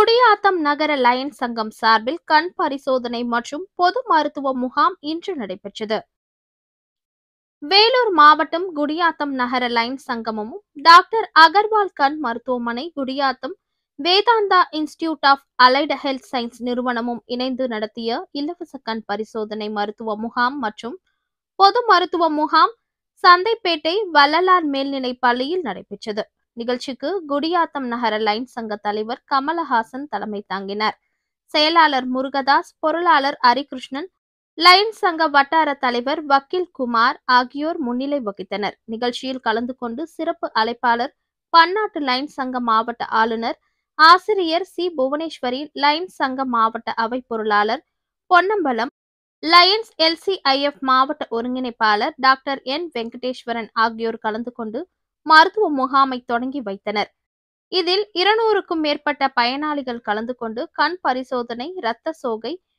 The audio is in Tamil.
குடியாத்தம் நகர லயன்ஸ் சங்கம் சார்பில் கண் பரிசோதனை மற்றும் பொது மருத்துவ முகாம் இன்று நடைபெற்றது வேலூர் மாவட்டம் குடியாத்தம் நகர லயன்ஸ் சங்கமும் டாக்டர் அகர்வால் கண் மருத்துவமனை Gudiyatham Vedanta institute of allied health science நிறுவனமும் இணைந்து நடத்திய இலவச கண் பரிசோதனை மருத்துவ முகாம் மற்றும் பொது மருத்துவ முகாம் சந்தைப்பேட்டை வள்ளலார் மேல்நிலைப் பள்ளியில் நடைபெற்றது நிகழ்ச்சிக்கு குடியாத்தம் நகர லைன் சங்க தலைவர் கமலஹாசன் தலைமை தாங்கினார் செயலாளர் முருகதாஸ் பொருளாளர் ஹரிகிருஷ்ணன் லைன் சங்க வட்டார தலைவர் வக்கீல் குமார் ஆகியோர் முன்னிலை வகித்தனர் நிகழ்ச்சியில் கலந்து கொண்டு சிறப்பு அழைப்பாளர் பன்னாட்டு லைன் சங்க மாவட்ட ஆளுநர் ஆசிரியர் சி புவனேஸ்வரி லைன் சங்க மாவட்ட அவை பொருளாளர் பொன்னம்பலம் லயன்ஸ் எல்சிஐஎஃப் மாவட்ட ஒருங்கிணைப்பாளர் டாக்டர் என் வெங்கடேஸ்வரன் ஆகியோர் கலந்து கொண்டு மருத்துவ முகாமை தொடங்கி வைத்தனர் இதில் இருநூறுக்கும் மேற்பட்ட பயனாளிகள் கலந்து கொண்டு கண் பரிசோதனை இரத்த சோகை